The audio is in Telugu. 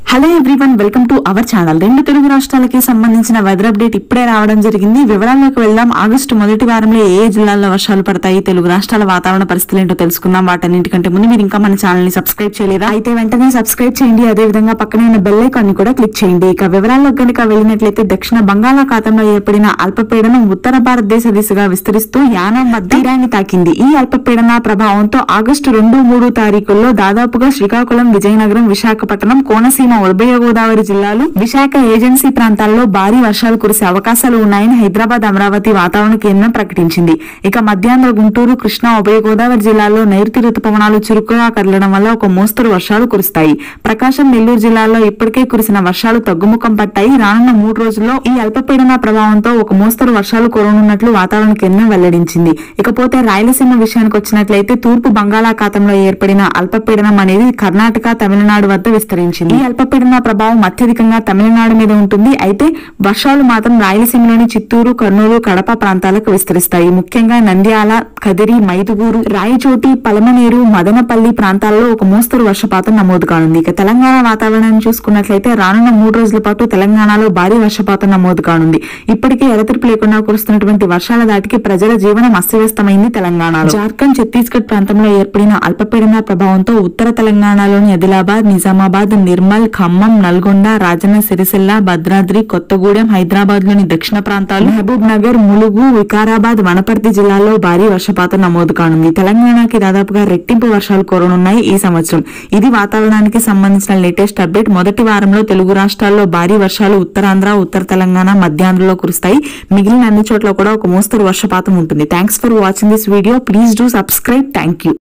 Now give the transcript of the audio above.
hello everyone welcome to our channel రెండు తెలుగు రాష్ట్రాలకి సంబంధించిన వెదర్ అప్డేట్ ఇప్పుడే రావడం జరిగింది వివరాల్లోకి వెళ్దాం ఆగస్టు మొదటి వారంలో ఏ ఏ జిల్లాల్లో వర్షాలు పడతాయి తెలుగు రాష్ట్రాల వాతావరణ పరిస్థితులు ఏంటో తెలుసుకుందాం వాటన్నింటికంటే ముందు మీరు ఇంకా మన ఛానల్ ని సబ్స్క్రైబ్ చేయలేదా అయితే వెంటనే సబ్స్క్రైబ్ చేయండి అదే విధంగా పక్కనే ఉన్న బెల్ ఐకాన్ ని కూడా క్లిక్ చేయండి ఇక వివరాల్లో కనుక వెళ్ళినట్లయితే దక్షిణ బంగాళాఖాతంలో ఏర్పడిన అల్పపీడనం ఉత్తర భారతదేశ దిశగా విస్తరిస్తూ యానం మధ్య తీరాన్ని తాకింది ఈ అల్పపీడన ప్రభావంతో ఆగస్టు రెండు మూడు తారీఖుల్లో దాదాపుగా శ్రీకాకుళం విజయనగరం విశాఖపట్నం కోనసీమ ఉభయ గోదావరి జిల్లాలు విశాఖ ఏజెన్సీ ప్రాంతాల్లో భారీ వర్షాలు కురిసే అవకాశాలు ఉన్నాయని హైదరాబాద్ అమరావతి వాతావరణ కేంద్రం ప్రకటించింది ఇక మధ్యాహ్న గుంటూరు కృష్ణా ఉభయ గోదావరి జిల్లాల్లో నైరుతి రుతుపవనాలు చురుకుగా కదలడం వల్ల ఒక మోస్తరు వర్షాలు కురుస్తాయి ప్రకాశం నెల్లూరు జిల్లాల్లో ఇప్పటికే కురిసిన వర్షాలు తగ్గుముఖం పట్టాయి రానున్న మూడు రోజుల్లో ఈ అల్పపీడన ప్రభావంతో ఒక మోస్తరు వర్షాలు కురవనున్నట్లు వాతావరణ కేంద్రం వెల్లడించింది ఇకపోతే రాయలసీమ విషయానికి వచ్చినట్లయితే తూర్పు బంగాళాఖాతంలో ఏర్పడిన అల్పపీడనం అనేది కర్ణాటక తమిళనాడు వద్ద విస్తరించింది ఈ అల్పపీడన ప్రభావం అత్యధికంగా తమిళనాడు మీద ఉంటుంది అయితే వర్షాలు మాత్రం రాయలసీమలోని చిత్తూరు కర్నూలు కడప ప్రాంతాలకు విస్తరిస్తాయి ముఖ్యంగా నంద్యాల కదిరి మైదుగూరు రాయచోటి పలమనేరు మదనపల్లి ప్రాంతాల్లో ఒక మోస్తరు వర్షపాతం నమోదు కానుంది ఇక తెలంగాణ వాతావరణాన్ని చూసుకున్నట్లయితే రానున్న మూడు రోజుల పాటు తెలంగాణలో భారీ వర్షపాతం నమోదు కానుంది ఇప్పటికే ఎడతెరిపి లేకుండా కురుస్తున్నటువంటి వర్షాల దాటికి ప్రజల జీవనం అస్తవ్యస్తమైంది తెలంగాణలో జార్ఖండ్ ఛత్తీస్గఢ్ ప్రాంతంలో ఏర్పడిన అల్పపీడన ప్రభావంతో ఉత్తర తెలంగాణలోని ఆదిలాబాద్ నిజామాబాద్ నిర్మల్ ఖమ్మం నల్గొండ రాజన్న సిరిసిల్ల భద్రాద్రి కొత్తగూడెం హైదరాబాద్ లోని దక్షిణ ప్రాంతాలు మహబూబ్ నగర్ ములుగు వికారాబాద్ వనపర్తి జిల్లాల్లో భారీ వర్షపాతం నమోదు కానుంది తెలంగాణకి దాదాపుగా రెట్టింపు వర్షాలు కురనున్నాయి ఈ సంవత్సరం ఇది వాతావరణానికి సంబంధించిన లేటెస్ట్ అప్డేట్ మొదటి వారంలో తెలుగు రాష్ట్రాల్లో భారీ వర్షాలు ఉత్తరాంధ్ర ఉత్తర తెలంగాణ మధ్యాంధ్రలో కురుస్తాయి మిగిలిన అన్ని చోట్ల కూడా ఒక మోస్తరు వర్షపాతం ఉంటుంది thanks for watching this video please do subscribe thank you